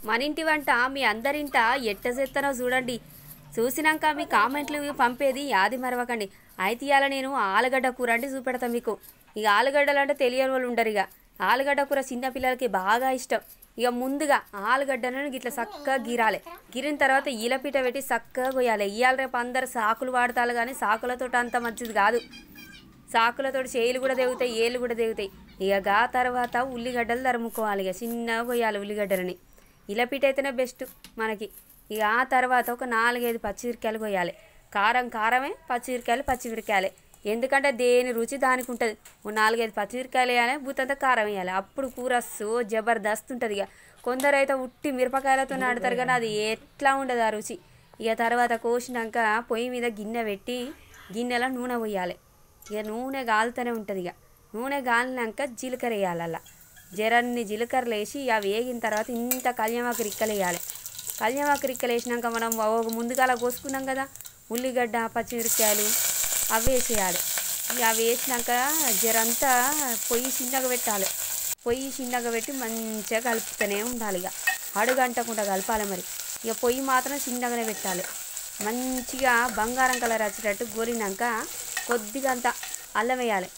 మన ఇంటి వంట మీ అందరింట ఎట్ట చేస్తానో చూడండి చూసినాక మీ కామెంట్లు పంపేది యాది మరవకండి అయితే ఇవాళ నేను ఆలుగడ్డ కూర అంటే చూపెడతా మీకు ఇక ఆలుగడ్డలు అంటే తెలియని వాళ్ళు ఉండరు ఇక ఆలుగడ్డ కూర చిన్న పిల్లలకి బాగా ఇష్టం ఇక ముందుగా ఆలుగడ్డలను ఇట్లా చక్కగా గీరాలి గిరిన తర్వాత ఈలపీట పెట్టి చక్కగా కొయ్యాలి ఇవాళ రేపు అందరు సాకులు వాడతారు కానీ సాకులతో అంత మంచిది కాదు సాకులతో చేయిలు కూడా తెగుతాయి ఏళ్ళు కూడా తెగుతాయి ఇక గా తర్వాత ఉల్లిగడ్డలు తరుముకోవాలి ఇక చిన్నగా కొయ్యాలి ఉల్లిగడ్డలని ఇలపీట అయితేనే బెస్ట్ మనకి ఇక ఆ తర్వాత ఒక నాలుగైదు పచ్చిమిరకాయలు కొయ్యాలి కారం కారమే పచ్చిమిరకాయలు పచ్చిమిరకాయలే ఎందుకంటే దేని రుచి దానికి ఉంటుంది ఓ నాలుగైదు పచ్చిమిరకాయలు వేయాలి బూతంతా కారం వేయాలి అప్పుడు కూర సో జబర్దస్త్ ఉంటుంది ఇక కొందరు అయితే ఉట్టి మిరపకాయలతో నాడుతారు కానీ అది ఎట్లా ఉండదు ఆ రుచి ఇక తర్వాత కోసినాక పొయ్యి మీద గిన్నె పెట్టి గిన్నెలో నూనె పోయాలి ఇక నూనె గాలుతూనే ఉంటుంది ఇక నూనె గాలినాక జీలకర్ర వేయాలి అలా జరన్ని జీలకర్రలు వేసి అవి వేగిన తర్వాత ఇంత కళ్యామాకు రిక్కలు వేయాలి కళ్యామాకు రిక్కలు వేసినాక మనం ఒక ముందుగా కోసుకున్నాం కదా ఉల్లిగడ్డ పచ్చిమిరపకాయలు అవి వేసేయాలి ఇక అవి వేసినాక జరంతా పొయ్యి చిన్నగా పెట్టాలి పొయ్యి చిన్నగా పెట్టి మంచిగా కలుపుతూనే ఉండాలి ఇక అడుగంటకుండా కలపాలి మరి ఇక పొయ్యి మాత్రం చిన్నగానే పెట్టాలి మంచిగా బంగారం కలర్ వచ్చేటట్టు గోలినాక కొద్దిగా అంత అల్లం వేయాలి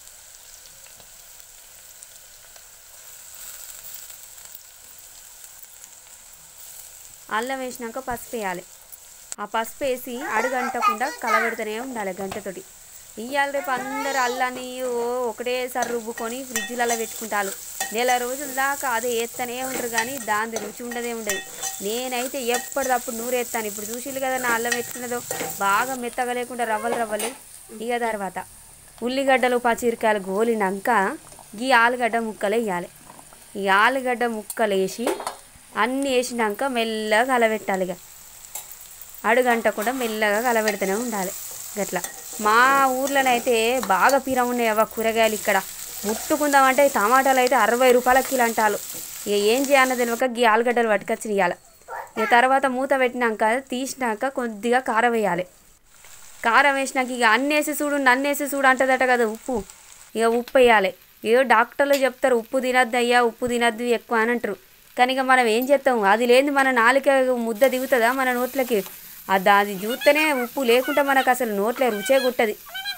అల్లం వేసినాక పసుపు వేయాలి ఆ పసుపు వేసి అడుగంటకుండా కలబెడుతూనే ఉండాలి గంటతోటి ఇవాళ రేపు అందరు అల్లాన్ని ఓ ఒకటేసారి రుబ్బుకొని ఫ్రిడ్జ్లలో పెట్టుకుంటారు నెల రోజుల దాకా అదే వేస్తూనే ఉంటారు కానీ దాని రుచి ఉండదే ఉండదు నేనైతే ఎప్పటిదప్పుడు నూరేస్తాను ఇప్పుడు చూసిల్లు కదా నా అల్లం ఎట్లున్నదో బాగా మెత్తగా లేకుండా రవ్వలు రవ్వలు ఇక తర్వాత ఉల్లిగడ్డలు పచ్చిమిరకాయలు గోలినాక ఈ ఆలుగడ్డ ముక్కలు వేయాలి ఈ ఆలుగడ్డ ముక్కలు వేసి అన్నీ వేసినాక మెల్లగా కలబెట్టాలి ఇక అడుగంటకుండా మెల్లగా కలబెడుతూనే ఉండాలి గట్లా మా ఊర్లోనైతే బాగా పీర ఉన్నాయి అవ్వ కూరగాయలు ఇక్కడ ముట్టుకుందామంటే టమాటాలు అయితే అరవై రూపాయల కిలో అంటారు ఇక ఏం చేయాలో తెలియక గీ ఆలుగడ్డలు పట్టుకొచ్చి ఇవ్వాలి ఇక తర్వాత మూత పెట్టినాక తీసినాక కొద్దిగా కారం వేయాలి కారం వేసినాక ఇక అన్నేసి చూడు నన్నేసి చూడు అంటదట కదా ఉప్పు ఇక ఉప్పు వేయాలి ఏదో డాక్టర్లు చెప్తారు ఉప్పు తినద్దు అయ్యా ఉప్పు తినద్దు ఎక్కువ అని అంటారు కానీ ఇక మనం ఏం చేస్తాం అది లేని మన నాలుక ముద్ద దిగుతుందా మన నోట్లకి అది అది చూస్తేనే ఉప్పు లేకుండా మనకు అసలు నోట్లే రుచే గుట్టది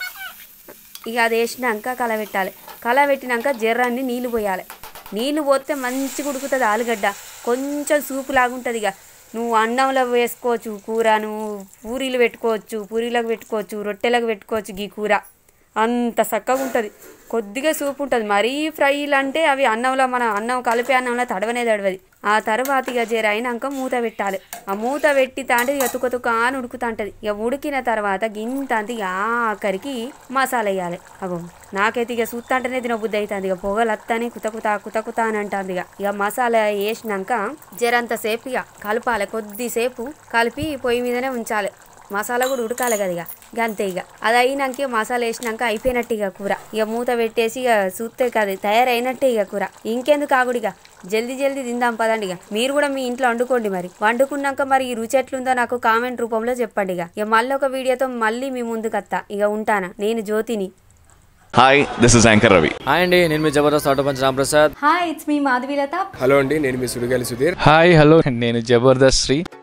ఇక అది వేసినాక కలబెట్టాలి కలబెట్టినాక జర్రాన్ని నీళ్ళు పోయాలి నీళ్ళు పోస్తే మంచిగా ఉడుకుతుంది ఆలుగడ్డ కొంచెం సూపు లాగుంటుంది ఇక నువ్వు అన్నంలో వేసుకోవచ్చు కూర నువ్వు పూరీలు పెట్టుకోవచ్చు పూరీలకు పెట్టుకోవచ్చు రొట్టెలకు పెట్టుకోవచ్చు ఈ కూర అంత చక్కగా ఉంటుంది కొద్దిగా సూప్ ఉంటుంది మరీ ఫ్రైలు అంటే అవి అన్నంలో మన అన్నం కలిపే అన్నంలో తడవనే తడవది ఆ తర్వాత ఇక జర అయినాక మూత పెట్టాలి ఆ మూత పెట్టి తాంటే ఇక తుక తుక అని ఉడుకుతుంటది ఇక ఉడికిన తర్వాత గింత అంత ఇక ఆఖరికి మసాలా వేయాలి అగో నాకైతే ఇక చూస్తాంటేనే తినబుద్ధి అవుతుంది ఇక పొగలు అత్తానే కుత కుత కుత కుత అని అంటుంది ఇక ఇక మసాలా వేసినాక జరంత సేపు ఇక కలపాలి కొద్దిసేపు కలిపి పొయ్యి మీదనే ఉంచాలి మసాలా కూడా ఉడకాలి కదా ఇక ఇక అంతే ఇక అది అయినాక మసాలా వేసినాక అయిపోయినట్టు ఇక కూర ఇక మూత పెట్టేసి ఇక చూస్తే కదా తయారైనట్టే ఇక కూర ఇంకెందుకు ఆగుడు ఇక జల్దీ జల్దీ తిందాం పదండి ఇక మీరు కూడా మీ ఇంట్లో వండుకోండి మరి వండుకున్నాక మరి ఈ రుచి ఎట్లుందో నాకు కామెంట్ రూపంలో చెప్పండి ఇక ఇక మళ్ళీ ఒక వీడియోతో మళ్ళీ మీ ముందుకు వస్తా ఇక ఉంటానా నేను జ్యోతిని hi this is anchor Ravi hi అండి నేను మీ Jabardasth auto punch Ramprasad hi it's మీ మాధవీలత హలో అండి నేను మీ సుడిగాలి సుధీర్ హాయ్ హలో నేను జబర్దస్త్ శ్రీ